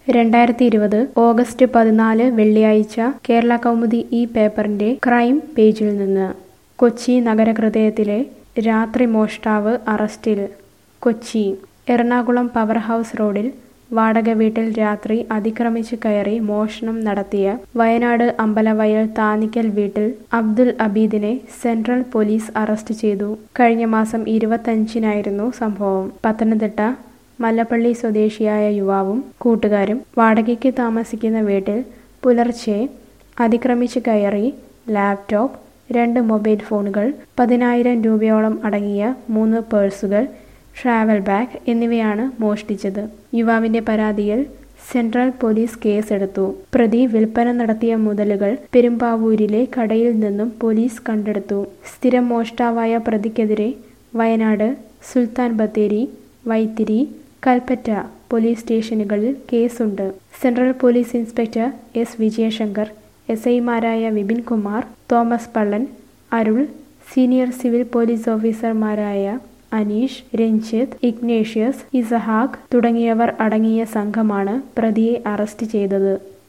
രണ്ടായിരത്തി ഇരുപത് ഓഗസ്റ്റ് പതിനാല് വെള്ളിയാഴ്ച കേരള കൗമുദി ഈ പേപ്പറിന്റെ ക്രൈം പേജിൽ നിന്ന് കൊച്ചി നഗരഹൃദയത്തിലെ രാത്രി മോഷ്ടാവ് അറസ്റ്റിൽ കൊച്ചി എറണാകുളം പവർ ഹൗസ് റോഡിൽ വാടക വീട്ടിൽ രാത്രി അതിക്രമിച്ചു കയറി മോഷണം നടത്തിയ വയനാട് അമ്പലവയൽ താനിക്കൽ വീട്ടിൽ അബ്ദുൽ അബീദിനെ സെൻട്രൽ പോലീസ് അറസ്റ്റ് ചെയ്തു കഴിഞ്ഞ മാസം ഇരുപത്തഞ്ചിനായിരുന്നു സംഭവം പത്തനംതിട്ട മല്ലപ്പള്ളി സ്വദേശിയായ യുവാവും കൂട്ടുകാരും വാടകയ്ക്ക് താമസിക്കുന്ന വീട്ടിൽ പുലർച്ചെ അതിക്രമിച്ചു കയറി ലാപ്ടോപ്പ് രണ്ട് മൊബൈൽ ഫോണുകൾ പതിനായിരം രൂപയോളം അടങ്ങിയ മൂന്ന് പേഴ്സുകൾ ട്രാവൽ ബാഗ് എന്നിവയാണ് മോഷ്ടിച്ചത് യുവാവിന്റെ പരാതിയിൽ സെൻട്രൽ പോലീസ് കേസെടുത്തു പ്രതി വിൽപ്പന നടത്തിയ മുതലുകൾ പെരുമ്പാവൂരിലെ കടയിൽ നിന്നും പോലീസ് കണ്ടെടുത്തു സ്ഥിരം മോഷ്ടാവായ പ്രതിക്കെതിരെ വയനാട് സുൽത്താൻ ബത്തേരി വൈത്തിരി കൽപ്പറ്റ പോലീസ് സ്റ്റേഷനുകളിൽ കേസുണ്ട് central police inspector S Vijayashankar S ഐമാരായ Vipin Kumar Thomas Pallan Arul senior civil police ഓഫീസർമാരായ അനീഷ് രഞ്ജിത്ത് ഇഗ്നേഷ്യസ് ഇസഹാക്ക് തുടങ്ങിയവർ അടങ്ങിയ സംഘമാണ് പ്രതിയെ അറസ്റ്റ് ചെയ്തത്